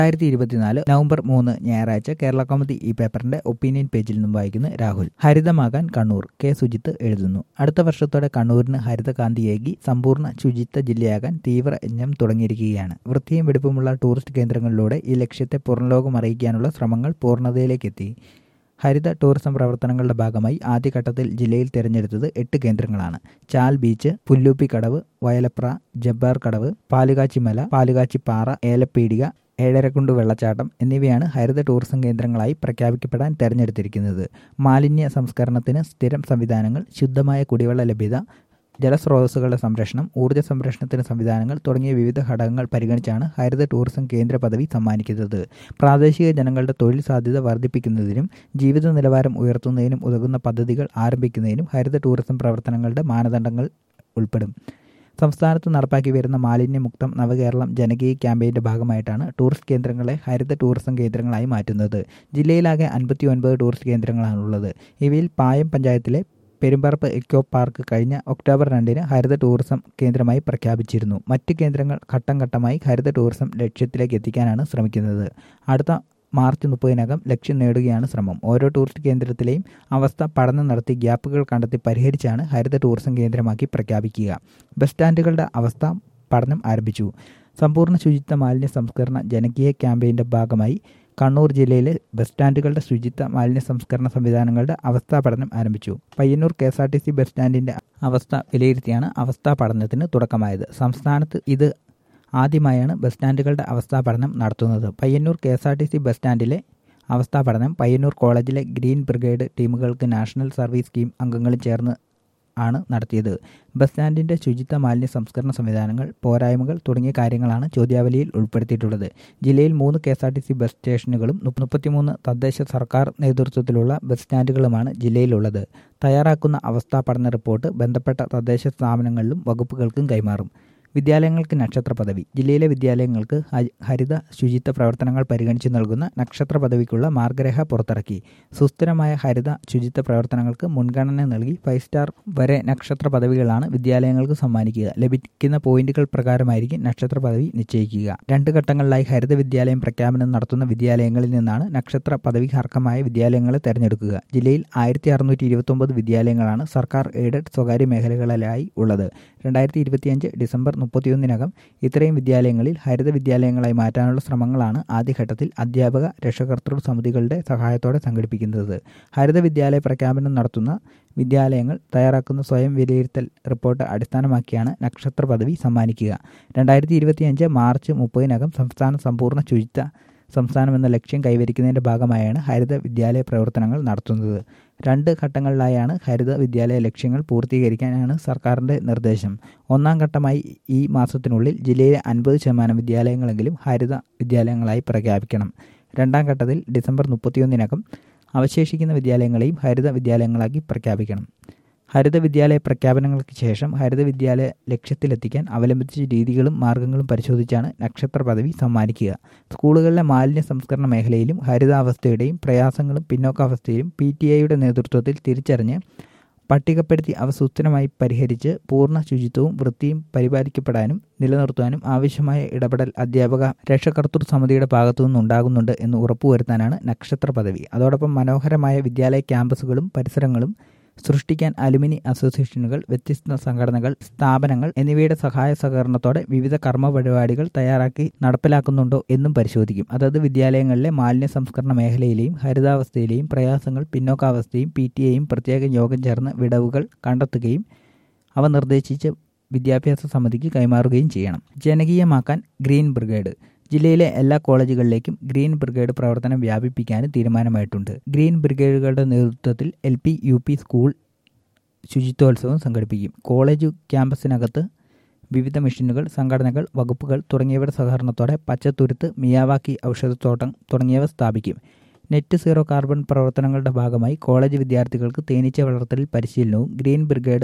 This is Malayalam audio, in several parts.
രണ്ടായിരത്തി ഇരുപത്തിനാല് നവംബർ മൂന്ന് ഞായറാഴ്ച കേരള കൗമുദി ഈ പേപ്പറിന്റെ ഒപ്പീനിയൻ പേജിൽ നിന്നും വായിക്കുന്ന രാഹുൽ ഹരിതമാകാൻ കണ്ണൂർ കെ സുജിത്ത് എഴുതുന്നു അടുത്ത വർഷത്തോടെ കണ്ണൂരിന് ഹരിതകാന്തിയേകി സമ്പൂർണ്ണ ശുചിത്വ ജില്ലയാകാൻ തീവ്ര യജ്ഞം തുടങ്ങിയിരിക്കുകയാണ് വൃത്തിയും വെടുപ്പുമുള്ള ടൂറിസ്റ്റ് കേന്ദ്രങ്ങളിലൂടെ ഈ ലക്ഷ്യത്തെ പുറംലോകം അറിയിക്കാനുള്ള ശ്രമങ്ങൾ പൂർണ്ണതയിലേക്കെത്തി ഹരിത ടൂറിസം പ്രവർത്തനങ്ങളുടെ ഭാഗമായി ആദ്യഘട്ടത്തിൽ ജില്ലയിൽ തിരഞ്ഞെടുത്തത് എട്ട് കേന്ദ്രങ്ങളാണ് ചാൽ ബീച്ച് പുല്ലൂപ്പി കടവ് വയലപ്ര ജബ്ബാർ കടവ് പാലുകാച്ചിമല പാലുകാച്ചിപ്പാറ ഏലപ്പീടിക ഏഴരക്കുണ്ട് വെള്ളച്ചാട്ടം എന്നിവയാണ് ഹരിത ടൂറിസം കേന്ദ്രങ്ങളായി പ്രഖ്യാപിക്കപ്പെടാൻ തെരഞ്ഞെടുത്തിരിക്കുന്നത് മാലിന്യ സംസ്കരണത്തിന് സ്ഥിരം സംവിധാനങ്ങൾ ശുദ്ധമായ കുടിവെള്ള ലഭ്യത ജലസ്രോതസ്സുകളുടെ സംരക്ഷണം ഊർജ്ജ സംരക്ഷണത്തിന് സംവിധാനങ്ങൾ തുടങ്ങിയ വിവിധ ഘടകങ്ങൾ പരിഗണിച്ചാണ് ഹരിത ടൂറിസം കേന്ദ്ര പദവി സമ്മാനിക്കുന്നത് പ്രാദേശിക ജനങ്ങളുടെ തൊഴിൽ സാധ്യത വർദ്ധിപ്പിക്കുന്നതിനും ജീവിത നിലവാരം ഉയർത്തുന്നതിനും ഉതകുന്ന പദ്ധതികൾ ആരംഭിക്കുന്നതിനും ഹരിത ടൂറിസം പ്രവർത്തനങ്ങളുടെ മാനദണ്ഡങ്ങൾ ഉൾപ്പെടും സംസ്ഥാനത്ത് നടപ്പാക്കി വരുന്ന മാലിന്യമുക്തം നവകേരളം ജനകീയ ക്യാമ്പയിൻ്റെ ഭാഗമായിട്ടാണ് ടൂറിസ്റ്റ് കേന്ദ്രങ്ങളെ ഹരിത ടൂറിസം കേന്ദ്രങ്ങളായി മാറ്റുന്നത് ജില്ലയിലാകെ അൻപത്തി ഒൻപത് ടൂറിസ്റ്റ് കേന്ദ്രങ്ങളാണുള്ളത് ഇവയിൽ പായം പഞ്ചായത്തിലെ പെരുമ്പറപ്പ് എക്കോ പാർക്ക് കഴിഞ്ഞ ഒക്ടോബർ രണ്ടിന് ഹരിത ടൂറിസം കേന്ദ്രമായി പ്രഖ്യാപിച്ചിരുന്നു മറ്റ് കേന്ദ്രങ്ങൾ ഘട്ടം ഘട്ടമായി ഹരിത ടൂറിസം ലക്ഷ്യത്തിലേക്ക് എത്തിക്കാനാണ് ശ്രമിക്കുന്നത് അടുത്ത മാർച്ച് മുപ്പതിനകം ലക്ഷ്യം നേടുകയാണ് ശ്രമം ഓരോ ടൂറിസ്റ്റ് കേന്ദ്രത്തിലെയും അവസ്ഥ പഠനം നടത്തി ഗ്യാപ്പുകൾ കണ്ടെത്തി പരിഹരിച്ചാണ് ഹരിത ടൂറിസം കേന്ദ്രമാക്കി പ്രഖ്യാപിക്കുക ബസ് സ്റ്റാൻഡുകളുടെ അവസ്ഥ പഠനം ആരംഭിച്ചു സമ്പൂർണ്ണ ശുചിത്വ മാലിന്യ സംസ്കരണ ജനകീയ ക്യാമ്പയിൻ്റെ ഭാഗമായി കണ്ണൂർ ജില്ലയിലെ ബസ് സ്റ്റാൻഡുകളുടെ ശുചിത്വ മാലിന്യ സംസ്കരണ സംവിധാനങ്ങളുടെ അവസ്ഥാ പഠനം ആരംഭിച്ചു Payyanur K S R T C bus സ്റ്റാൻഡിൻ്റെ അവസ്ഥ വിലയിരുത്തിയാണ് അവസ്ഥാ പഠനത്തിന് തുടക്കമായത് സംസ്ഥാനത്ത് ഇത് ആദ്യമായാണ് ബസ് സ്റ്റാൻഡുകളുടെ അവസ്ഥാ പഠനം നടത്തുന്നത് Payyanur K S R T C bus സ്റ്റാൻഡിലെ അവസ്ഥാ പഠനം പയ്യന്നൂർ കോളേജിലെ ഗ്രീൻ ബ്രിഗേഡ് ടീമുകൾക്ക് നാഷണൽ സർവീസ് സ്കീം അംഗങ്ങളും ചേർന്ന് ആണ് നടത്തിയത് ബസ് സ്റ്റാൻഡിൻ്റെ ശുചിത്വ മാലിന്യ സംസ്കരണ സംവിധാനങ്ങൾ പോരായ്മകൾ തുടങ്ങിയ കാര്യങ്ങളാണ് ചോദ്യാവലിയിൽ ഉൾപ്പെടുത്തിയിട്ടുള്ളത് ജില്ലയിൽ മൂന്ന് K S R T C bus സ്റ്റേഷനുകളും മുപ്പത്തിമൂന്ന് തദ്ദേശ സർക്കാർ നേതൃത്വത്തിലുള്ള ബസ് സ്റ്റാൻഡുകളുമാണ് ജില്ലയിലുള്ളത് തയ്യാറാക്കുന്ന അവസ്ഥാ പഠന റിപ്പോർട്ട് ബന്ധപ്പെട്ട തദ്ദേശ സ്ഥാപനങ്ങളിലും വകുപ്പുകൾക്കും കൈമാറും വിദ്യാലയങ്ങൾക്ക് നക്ഷത്ര പദവി ജില്ലയിലെ വിദ്യാലയങ്ങൾക്ക് ഹരിത ശുചിത്വ പ്രവർത്തനങ്ങൾ പരിഗണിച്ചു നൽകുന്ന നക്ഷത്ര പദവിക്കുള്ള മാർഗരേഖ പുറത്തിറക്കി സുസ്ഥിരമായ ഹരിത ശുചിത്വ പ്രവർത്തനങ്ങൾക്ക് മുൻഗണന നൽകി ഫൈവ് സ്റ്റാർ വരെ നക്ഷത്ര പദവികളാണ് വിദ്യാലയങ്ങൾക്ക് സമ്മാനിക്കുക ലഭിക്കുന്ന പോയിന്റുകൾ പ്രകാരമായിരിക്കും നക്ഷത്ര പദവി നിശ്ചയിക്കുക രണ്ട് ഘട്ടങ്ങളിലായി ഹരിത വിദ്യാലയം പ്രഖ്യാപനം നടത്തുന്ന വിദ്യാലയങ്ങളിൽ നിന്നാണ് നക്ഷത്ര പദവിക്ക് അർഹമായ വിദ്യാലയങ്ങളെ തെരഞ്ഞെടുക്കുക ജില്ലയിൽ ആയിരത്തി അറുന്നൂറ്റി ഇരുപത്തൊമ്പത് വിദ്യാലയങ്ങളാണ് സർക്കാർ എയ്ഡഡ് സ്വകാര്യ മേഖലകളിലായി ഉള്ളത് രണ്ടായിരത്തി ഇരുപത്തിയഞ്ച് ഡിസംബർ മുപ്പത്തിയൊന്നിനകം ഇത്രയും വിദ്യാലയങ്ങളിൽ ഹരിത വിദ്യാലയങ്ങളായി മാറ്റാനുള്ള ശ്രമങ്ങളാണ് ആദ്യഘട്ടത്തിൽ അധ്യാപക രക്ഷകർത്തൃ സമിതികളുടെ സഹായത്തോടെ സംഘടിപ്പിക്കുന്നത് ഹരിത വിദ്യാലയ പ്രഖ്യാപനം നടത്തുന്ന വിദ്യാലയങ്ങൾ തയ്യാറാക്കുന്ന സ്വയം വിലയിരുത്തൽ റിപ്പോർട്ട് അടിസ്ഥാനമാക്കിയാണ് നക്ഷത്ര പദവി സമ്മാനിക്കുക രണ്ടായിരത്തി ഇരുപത്തിയഞ്ച് മാർച്ച് മുപ്പതിനകം സംസ്ഥാന സമ്പൂർണ്ണ ശുചിത്വ സംസ്ഥാനം എന്ന ലക്ഷ്യം കൈവരിക്കുന്നതിൻ്റെ ഭാഗമായാണ് ഹരിത വിദ്യാലയ പ്രവർത്തനങ്ങൾ നടത്തുന്നത് രണ്ട് ഘട്ടങ്ങളിലായാണ് ഹരിത വിദ്യാലയ ലക്ഷ്യങ്ങൾ പൂർത്തീകരിക്കാനാണ് സർക്കാരിൻ്റെ നിർദ്ദേശം ഒന്നാം ഘട്ടമായി ഈ മാസത്തിനുള്ളിൽ ജില്ലയിലെ അൻപത് ശതമാനം വിദ്യാലയങ്ങളെങ്കിലും ഹരിത വിദ്യാലയങ്ങളായി പ്രഖ്യാപിക്കണം രണ്ടാം ഘട്ടത്തിൽ ഡിസംബർ മുപ്പത്തിയൊന്നിനകം അവശേഷിക്കുന്ന വിദ്യാലയങ്ങളെയും ഹരിത വിദ്യാലയങ്ങളാക്കി പ്രഖ്യാപിക്കണം ഹരിത വിദ്യാലയ പ്രഖ്യാപനങ്ങൾക്ക് ശേഷം ഹരിത വിദ്യാലയ ലക്ഷ്യത്തിലെത്തിക്കാൻ അവലംബിച്ച രീതികളും മാർഗങ്ങളും പരിശോധിച്ചാണ് നക്ഷത്ര പദവി സമ്മാനിക്കുക സ്കൂളുകളിലെ മാലിന്യ സംസ്കരണ മേഖലയിലും ഹരിതാവസ്ഥയുടെയും പ്രയാസങ്ങളും പിന്നോക്കാവസ്ഥയിലും പി ടി ഐയുടെ നേതൃത്വത്തിൽ തിരിച്ചറിഞ്ഞ് പട്ടികപ്പെടുത്തി അവ സുസ്ഥിരമായി പരിഹരിച്ച് പൂർണ്ണ ശുചിത്വവും വൃത്തിയും പരിപാലിക്കപ്പെടാനും നിലനിർത്താനും ആവശ്യമായ ഇടപെടൽ അധ്യാപക രക്ഷകർത്തൃ സമിതിയുടെ ഭാഗത്തു നിന്നുണ്ടാകുന്നുണ്ട് എന്ന് ഉറപ്പുവരുത്താനാണ് നക്ഷത്ര പദവി അതോടൊപ്പം മനോഹരമായ വിദ്യാലയ ക്യാമ്പസുകളും പരിസരങ്ങളും സൃഷ്ടിക്കാൻ അലുമിനി അസോസിയേഷനുകൾ വ്യത്യസ്ത സംഘടനകൾ സ്ഥാപനങ്ങൾ എന്നിവയുടെ സഹായ സഹകരണത്തോടെ വിവിധ കർമ്മ പരിപാടികൾ തയ്യാറാക്കി നടപ്പിലാക്കുന്നുണ്ടോ എന്നും പരിശോധിക്കും അതത് വിദ്യാലയങ്ങളിലെ മാലിന്യ സംസ്കരണ മേഖലയിലെയും ഹരിതാവസ്ഥയിലെയും പ്രയാസങ്ങൾ പിന്നോക്കാവസ്ഥയും പി ടി എയും പ്രത്യേക യോഗം ചേർന്ന് വിടവുകൾ കണ്ടെത്തുകയും അവ നിർദ്ദേശിച്ച് വിദ്യാഭ്യാസ സമിതിക്ക് കൈമാറുകയും ചെയ്യണം ജനകീയമാക്കാൻ ഗ്രീൻ ബ്രിഗേഡ് ജില്ലയിലെ എല്ലാ കോളേജുകളിലേക്കും ഗ്രീൻ ബ്രിഗേഡ് പ്രവർത്തനം വ്യാപിപ്പിക്കാനും തീരുമാനമായിട്ടുണ്ട് ഗ്രീൻ ബ്രിഗേഡുകളുടെ നേതൃത്വത്തിൽ L P U P school ശുചിത്വോത്സവം സംഘടിപ്പിക്കും കോളേജ് ക്യാമ്പസിനകത്ത് വിവിധ മിഷനുകൾ സംഘടനകൾ വകുപ്പുകൾ തുടങ്ങിയവരുടെ സഹകരണത്തോടെ പച്ചത്തുരുത്ത് മിയാവാക്കി ഔഷധത്തോട്ടം തുടങ്ങിയവ സ്ഥാപിക്കും നെറ്റ് സീറോ കാർബൺ പ്രവർത്തനങ്ങളുടെ ഭാഗമായി കോളേജ് വിദ്യാർത്ഥികൾക്ക് തേനീച്ച വളർത്തലിൽ പരിശീലനവും ഗ്രീൻ ബ്രിഗേഡ്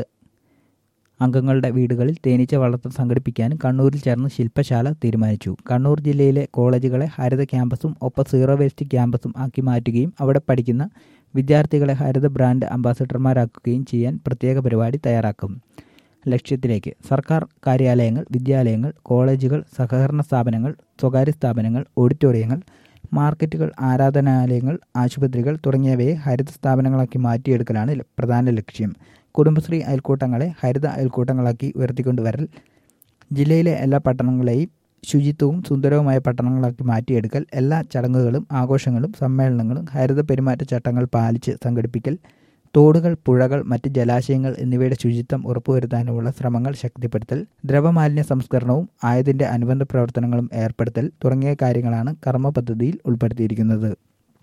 അംഗങ്ങളുടെ വീടുകളിൽ തേനീച്ച വളർത്തൽ സംഘടിപ്പിക്കാനും കണ്ണൂരിൽ ചേർന്ന് ശില്പശാല തീരുമാനിച്ചു കണ്ണൂർ ജില്ലയിലെ കോളേജുകളെ ഹരിത ക്യാമ്പസും ഒപ്പം സീറോ വേസ്റ്റ് ക്യാമ്പസും ആക്കി മാറ്റുകയും അവിടെ പഠിക്കുന്ന വിദ്യാർത്ഥികളെ ഹരിത ബ്രാൻഡ് അംബാസിഡർമാരാക്കുകയും ചെയ്യാൻ പ്രത്യേക പരിപാടി തയ്യാറാക്കും ലക്ഷ്യത്തിലേക്ക് സർക്കാർ കാര്യാലയങ്ങൾ വിദ്യാലയങ്ങൾ കോളേജുകൾ സഹകരണ സ്ഥാപനങ്ങൾ സ്വകാര്യ സ്ഥാപനങ്ങൾ ഓഡിറ്റോറിയങ്ങൾ മാർക്കറ്റുകൾ ആരാധനാലയങ്ങൾ ആശുപത്രികൾ തുടങ്ങിയവയെ ഹരിത സ്ഥാപനങ്ങളാക്കി മാറ്റിയെടുക്കലാണ് പ്രധാന ലക്ഷ്യം കുടുംബശ്രീ അയൽക്കൂട്ടങ്ങളെ ഹരിത അയൽക്കൂട്ടങ്ങളാക്കി ഉയർത്തിക്കൊണ്ടുവരൽ ജില്ലയിലെ എല്ലാ പട്ടണങ്ങളെയും ശുചിത്വവും സുന്ദരവുമായ പട്ടണങ്ങളാക്കി മാറ്റിയെടുക്കൽ എല്ലാ ചടങ്ങുകളും ആഘോഷങ്ങളും സമ്മേളനങ്ങളും ഹരിത പെരുമാറ്റച്ചട്ടങ്ങൾ പാലിച്ച് സംഘടിപ്പിക്കൽ തോടുകൾ പുഴകൾ മറ്റ് ജലാശയങ്ങൾ എന്നിവയുടെ ശുചിത്വം ഉറപ്പുവരുത്താനുമുള്ള ശ്രമങ്ങൾ ശക്തിപ്പെടുത്തൽ ദ്രവമാലിന്യ സംസ്കരണവും ആയതിൻ്റെ അനുബന്ധ പ്രവർത്തനങ്ങളും ഏർപ്പെടുത്തൽ തുടങ്ങിയ കാര്യങ്ങളാണ് കർമ്മ പദ്ധതിയിൽ ഉൾപ്പെടുത്തിയിരിക്കുന്നത്